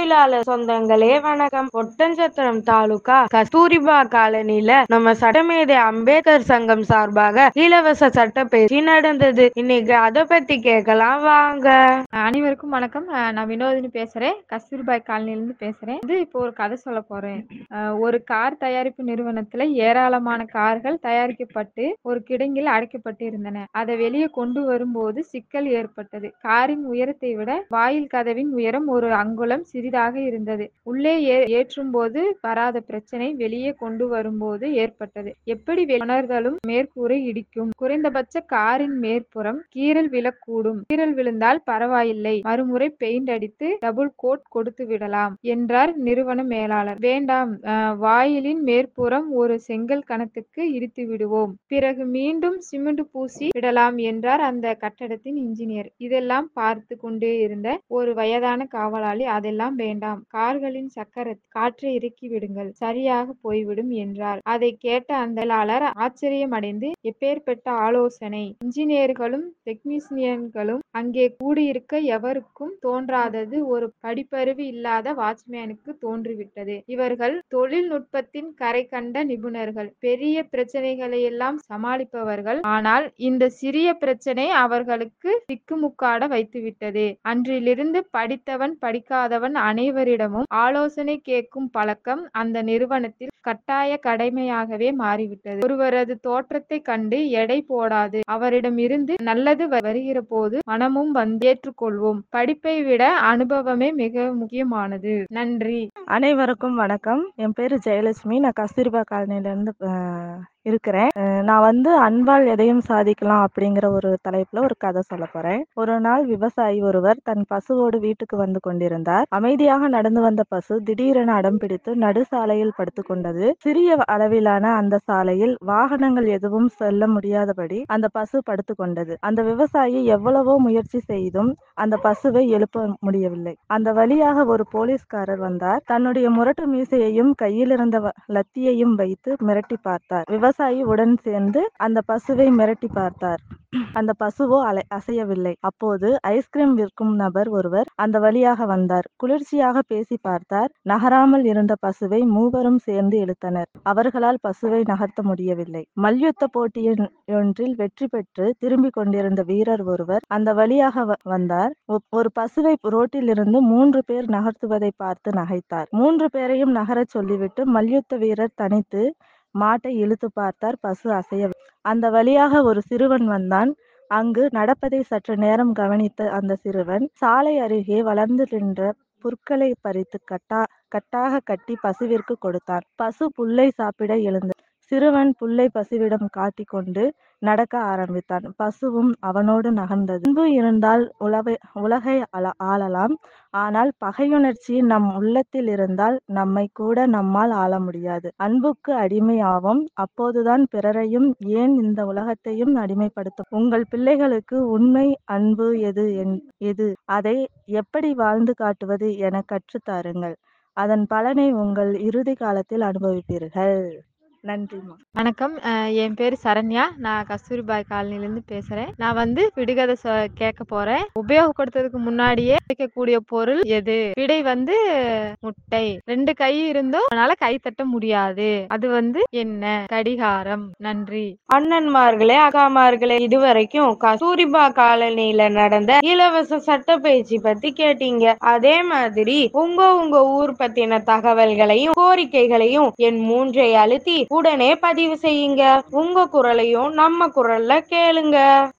தொழிலாளர் சொந்தங்களே வணக்கம் ஒட்டன்சத்திரம் தாலுகா கஸ்தூரிபா காலனில நம்ம சட்டமேதை அம்பேத்கர் சங்கம் சார்பாக இலவச சட்ட பயிற்சி நடந்தது இன்னைக்கு அதை பத்தி கேட்கலாம் வாங்க அனைவருக்கும் வணக்கம் அஹ் நான் வினோதினி பேசுறேன் கஸ்தூர்பாய் காலனிலிருந்து பேசுறேன் இது இப்போ ஒரு கதை சொல்ல போறேன் அஹ் ஒரு கார் தயாரிப்பு நிறுவனத்துல ஏராளமான கார்கள் தயாரிக்கப்பட்டு ஒரு கிடங்கில் அடைக்கப்பட்டு இருந்தன அதை வெளியே கொண்டு வரும்போது சிக்கல் ஏற்பட்டது காரின் உயரத்தை விட வாயில் கதவின் உயரம் ஒரு அங்குலம் சிறிதாக இருந்தது உள்ளே ஏ- ஏற்றும் போது வராத பிரச்சனை வெளியே கொண்டு வரும்போது ஏற்பட்டது எப்படி வெ- உணர்தலும் மேற்கூரை இடிக்கும் குறைந்தபட்ச காரின் மேற்புறம் கீறல் விழக்கூடும் கீறல் விழுந்தால் பரவாயில்லை மறுமுறை பெயிண்ட் அடித்து டபுள் கோட் கொடுத்து விடலாம் என்றார் நிறுவன மேலாளர் வேண்டாம் அஹ், வாயிலின் மேற்புறம் ஒரு செங்கல் கணத்துக்கு இடித்து விடுவோம் பிறகு மீண்டும் சிமெண்ட் பூசி விடலாம் என்றார் அந்த கட்டடத்தின் இன்ஜினியர் இதெல்லாம் பார்த்து கொண்டே இருந்த ஒரு வயதான காவலாளி அதெல்லாம் வேண்டாம் கார்களின் சக்கர காற்றை இறக்கி விடுங்கள் சரியாக போய்விடும் என்றார் அதை கேட்ட அந்த மேலாளர் ஆச்சரியமடைந்து எப்பேற்பட்ட ஆலோசனை இன்ஜினியர்களும் டெக்னீசியன்களும் அங்கே கூடியிருக்க எவருக்கும் தோன்றாதது ஒரு படிப்பறிவு இல்லாத வாட்ச்மேனுக்கு தோன்றிவிட்டது இவர்கள் தொழில்நுட்பத்தின் கரை கண்ட நிபுணர்கள் பெரிய பிரச்சனைகளை எல்லாம் சமாளிப்பவர்கள் ஆனால் இந்த சிறிய பிரச்சனை அவர்களுக்கு திக்குமுக்காட வைத்துவிட்டது அன்றிலிருந்து படித்தவன் படிக்காதவன் அனைவரிடமும் ஆலோசனை கேட்கும் பழக்கம் அந்த நிறுவனத்தில் கட்டாய கடமையாகவே மாறிவிட்டது ஒருவரது தோற்றத்தை கண்டு எடை போடாது அவரிடமிருந்து நல்லது வ- வருகிற போது மனமும் வந்து ஏற்றுக்கொள்வோம் படிப்பை விட அனுபவமே மிக முக்கியமானது நன்றி அனைவருக்கும் வணக்கம் என் பேர் ஜெயலட்சுமி நான் கஸ்தூரிபா காலனிலேருந்து இருக்கிறேன் அஹ் நான் வந்து அன்பால் எதையும் சாதிக்கலாம் அப்படிங்கிற ஒரு தலைப்புல ஒரு கதை சொல்ல போறேன் ஒரு நாள் விவசாயி ஒருவர் தன் பசுவோடு வீட்டுக்கு வந்து கொண்டிருந்தார் அமைதியாக நடந்து வந்த பசு திடீரென அடம் பிடித்து நடு சாலையில் படுத்து கொண்டது சிறிய அளவிலான அந்த சாலையில் வாகனங்கள் எதுவும் செல்ல முடியாதபடி அந்த பசு படுத்து கொண்டது அந்த விவசாயி எவ்வளவோ முயற்சி செய்தும் அந்த பசுவை எழுப்ப முடியவில்லை அந்த வழியாக ஒரு போலீஸ்காரர் வந்தார் தன்னுடைய முரட்டு மீசையையும் கையில் இருந்த வ- லத்தியையும் வைத்து மிரட்டி பார்த்தார் விவசாயி உடன் சேர்ந்து அந்த பசுவை மிரட்டி பார்த்தார் அந்த பசுவோ அலை அசையவில்லை அப்போது ஐஸ்கிரீம் விற்கும் நபர் ஒருவர் அந்த வழியாக வந்தார் குளிர்ச்சியாக பேசி பார்த்தார் நகராமல் இருந்த பசுவை மூவரும் சேர்ந்து இழுத்தனர் அவர்களால் பசுவை நகர்த்த முடியவில்லை மல்யுத்த போட்டியின் ஒன்றில் வெற்றி பெற்று திரும்பிக் கொண்டிருந்த வீரர் ஒருவர் அந்த வழியாக வ- வந்தார் ஒ- ஒரு பசுவை ரோட்டில் இருந்து மூன்று பேர் நகர்த்துவதை பார்த்து நகைத்தார் மூன்று பேரையும் நகரச் சொல்லிவிட்டு மல்யுத்த வீரர் தனித்து மாட்டை இழுத்து பார்த்தார் பசு அசைய அந்த வழியாக ஒரு சிறுவன் வந்தான் அங்கு நடப்பதை சற்று நேரம் கவனித்த அந்த சிறுவன் சாலை அருகே வளர்ந்து நின்ற புற்களை பறித்து கட்டா கட்டாக கட்டி பசுவிற்கு கொடுத்தான் பசு புல்லை சாப்பிட எழுந்தது சிறுவன் புல்லை பசுவிடம் காட்டிக்கொண்டு நடக்க ஆரம்பித்தான் பசுவும் அவனோடு நகர்ந்தது அன்பு இருந்தால் உலகை உலகை ஆள- ஆளலாம் ஆனால் பகையுணர்ச்சி நம் உள்ளத்தில் இருந்தால் நம்மை கூட நம்மால் ஆள முடியாது அன்புக்கு அடிமை ஆவோம் அப்போதுதான் பிறரையும் ஏன் இந்த உலகத்தையும் அடிமைப்படுத்தும் உங்கள் பிள்ளைகளுக்கு உண்மை அன்பு எது என்- எது அதை எப்படி வாழ்ந்து காட்டுவது என கற்றுத் தாருங்கள் அதன் பலனை உங்கள் இறுதி காலத்தில் அனுபவிப்பீர்கள் நன்றிம்மா வணக்கம் அஹ் என் பேர் சரண்யா நான் கஸ்தூரிபாய் காலனிலேருந்து பேசுறேன் நான் வந்து விடுகதை சொ கேட்க போறேன் உபயோகப்படுத்துறதுக்கு முன்னாடியே கிடைக்கக்கூடிய பொருள் எது விடை வந்து முட்டை ரெண்டு கை இருந்தும் அதனால கை தட்ட முடியாது அது வந்து என்ன கடிகாரம் நன்றி அண்ணன்மார்களே அக்காமார்களே இதுவரைக்கும் கஸ்தூரிபா காலனில நடந்த இலவச சட்ட பயிற்சி பத்தி கேட்டீங்க அதே மாதிரி உங்க உங்க ஊர் பத்தின தகவல்களையும் கோரிக்கைகளையும் என் மூன்றை அழுத்தி உடனே பதிவு செய்யுங்க உங்க குரலையும் நம்ம குரல்ல கேளுங்க